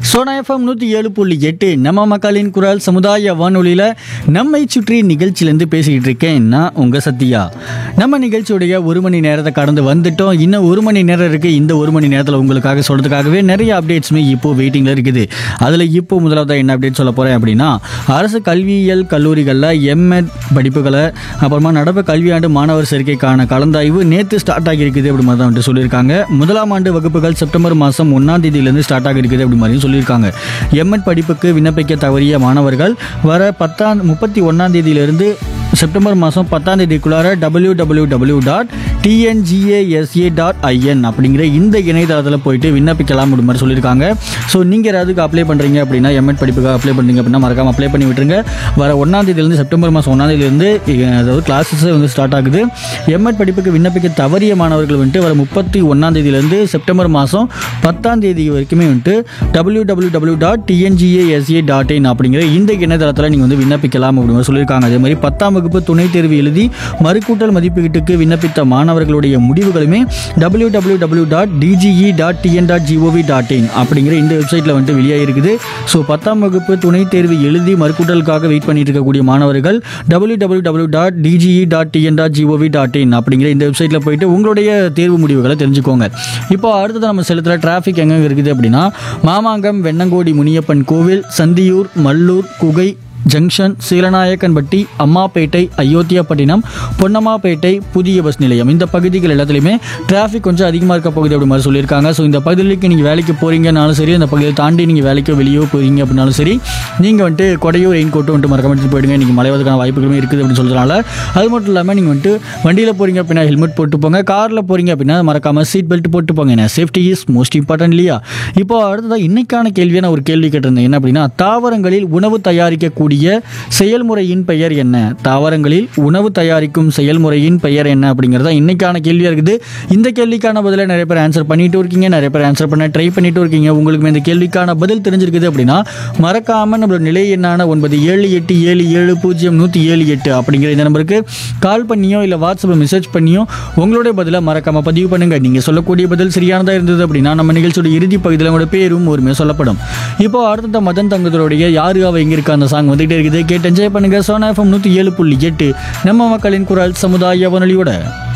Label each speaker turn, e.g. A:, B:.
A: Sona FM நூற்றி ஏழு புள்ளி எட்டு நம்ம மக்களின் குரல் சமுதாய வானொலியில் நம்மை சுற்றி நிகழ்ச்சியிலேருந்து பேசிக்கிட்டு இருக்கேன் நான் உங்கள் சத்யா நம்ம நிகழ்ச்சியுடைய ஒரு மணி நேரத்தை கடந்து வந்துட்டோம் இன்னும் ஒரு மணி நேரம் இருக்குது இந்த ஒரு மணி நேரத்தில் உங்களுக்காக சொல்கிறதுக்காகவே நிறைய அப்டேட்ஸுமே இப்போ வெயிட்டிங்கில் இருக்குது அதில் இப்போ முதலாவதாக என்ன அப்டேட் சொல்ல போகிறேன் அப்படின்னா அரசு கல்வியியல் கல்லூரிகளில் எம்எட் படிப்புகளை அப்புறமா நடப்பு கல்வியாண்டு மாணவர் சேர்க்கைக்கான கலந்தாய்வு நேற்று ஸ்டார்ட் ஆகியிருக்குது அப்படி மாதிரி தான் வந்துட்டு சொல்லியிருக்காங்க முதலாம் ஆண்டு வகுப்புகள் செப்டம்பர் மாதம் ஒன்றாம் தேதியிலேருந்து ஸ்டார்ட் ஆகியிருக்குது அப்படி மாதிரியும் சொல்லியிருக்காங்க எம்எட் படிப்புக்கு விண்ணப்பிக்க தவறிய மாணவர்கள் வர பத்தாம் முப்பத்தி ஒன்றாம் தேதியிலிருந்து செப்டம்பர் மாதம் பத்தாம் தேதிக்குள்ளார W W W dot TNGASA dot IN அப்படிங்கிற இந்த இணையதளத்தில் போயிட்டு விண்ணப்பிக்கலாம் அப்படி மாதிரி சொல்லியிருக்காங்க ஸோ நீங்கள் யாராவதுக்கு அப்ளை பண்ணுறீங்க அப்படின்னா எம்எட் படிப்புக்காக அப்ளை பண்ணுறீங்க அப்படின்னா மறக்காமல் அப்ளை பண்ணி விட்டுருங்க வர ஒன்றாம் தேதியிலேருந்து செப்டம்பர் மாதம் ஒன்றாம் தேதியிலேருந்து அதாவது கிளாஸஸ் வந்து ஸ்டார்ட் ஆகுது எம்எட் படிப்புக்கு விண்ணப்பிக்க தவறிய மாணவர்கள் வந்துட்டு வர முப்பத்தி ஒன்றாம் தேதியிலேருந்து செப்டம்பர் மாதம் பத்தாம் தேதி வரைக்குமே வந்துட்டு W W W dot TNGASA dot IN அப்படிங்கிற இந்த இணையதளத்தில் நீங்கள் வந்து விண்ணப்பிக்கலாம் அப்படின்னு மாதிரி சொல்லியிருக்காங்க அதே மாதிரி பத்தாம் வகுப்பு துணைத் தேர்வு எழுதி மறுக்கூட்டல் மதிப்பீட்டுக்கு விண்ணப்பித்த மாணவர்களுடைய முடிவுகளுமே W W W dot DGE dot TN dot GOV dot IN அப்படிங்கிற இந்த வெப்சைட்டில் வந்துட்டு வெளியாகிருக்குது ஸோ பத்தாம் வகுப்பு துணைத் தேர்வு எழுதி மறுக்கூட்டலுக்காக வெயிட் பண்ணிட்டு இருக்கக்கூடிய மாணவர்கள் W W W dot DGE dot TN dot GOV dot IN அப்படிங்கிற இந்த வெப்சைட்டில் போயிட்டு உங்களுடைய தேர்வு முடிவுகளை தெரிஞ்சுக்கோங்க இப்போ அடுத்தது நம்ம செலுத்துகிற டிராஃபிக் எங்கே இருக்குது அப்படின்னா மாமாங்கம் வெண்ணங்கோடி முனியப்பன் கோவில் சந்தியூர் மல்லூர் குகை ஜங்ஷன் சீலநாயக்கன்பட்டி அம்மாப்பேட்டை அயோத்தியாப்பட்டினம் பொன்னம்மாப்பேட்டை புதிய பஸ் நிலையம் இந்த பகுதிகள் எல்லாத்துலேயுமே டிராஃபிக் கொஞ்சம் அதிகமாக இருக்க போகுது அப்படி மாதிரி சொல்லியிருக்காங்க ஸோ இந்த பகுதிக்கு நீங்கள் வேலைக்கு போகிறீங்கனாலும் சரி அந்த பகுதியை தாண்டி நீங்கள் வேலைக்கோ வெளியோ போகிறீங்க அப்படின்னாலும் சரி நீங்கள் வந்துட்டு கொடையோ ரெயின் கோட்டோ வந்துட்டு மறக்காம எடுத்துட்டு போயிடுங்க இன்றைக்கி மழைவதற்கான வாய்ப்புகளுமே இருக்குது அப்படின்னு சொல்கிறனால அது மட்டும் இல்லாமல் நீங்கள் வந்துட்டு வண்டியில் போகிறீங்க அப்படின்னா ஹெல்மெட் போட்டு போங்க காரில் போகிறீங்க அப்படின்னா மறக்காமல் சீட் பெல்ட் போட்டு போங்க ஏன்னா சேஃப்டி இஸ் மோஸ்ட் இம்பார்ட்டன்ட் இல்லையா இப்போ அடுத்ததாக இன்னைக்கான கேள்வியை நான் ஒரு கேள்வி கேட்டிருந்தேன் என்ன அப்படின்னா தாவரங்களில் உணவு தயாரிக்கக்கூடிய செயல்முறையின் பெயர் என்ன தாவரங்களில் உணவு தயாரிக்கும் செயல்முறையின் பெயர் என்ன அப்படிங்கிறதா இன்னைக்கான கேள்வியாக இருக்குது இந்த கேள்விக்கான பதிலை நிறைய பேர் ஆன்சர் பண்ணிட்டு இருக்கீங்க நிறைய பேர் ஆன்சர் பண்ண ட்ரை பண்ணிட்டு இருக்கீங்க உங்களுக்கு இந்த கேள்விக்கான பதில் தெரிஞ்சிருக்குது அப்படின்னா மறக்காம நம்மளோட நிலை எண்ணான ஒன்பது ஏழு எட்டு ஏழு ஏழு பூஜ்ஜியம் நூற்றி ஏழு எட்டு அப்படிங்கிற இந்த நம்பருக்கு கால் பண்ணியோ இல்லை வாட்ஸ்அப்பில் மெசேஜ் பண்ணியோ உங்களுடைய பதிலை மறக்காம பதிவு பண்ணுங்க நீங்கள் சொல்லக்கூடிய பதில் சரியானதாக இருந்தது அப்படின்னா நம்ம நிகழ்ச்சியோட இறுதி பகுதியில் உங்களோட பேரும் ஒருமே சொல்லப்படும் இப்போ அடுத்த மதன் தங்கத்தோடைய யாரு அவ எங்க இருக்கா அந்த சாங் வந்துகிட்டே இருக்குது கேட்டு என்ஜாய் பண்ணுங்க சோனா எஃப்எம் நூற்றி ஏழு புள்ளி எட்டு நம்ம மக்களின் குரல் சமுதாய வானொலியோட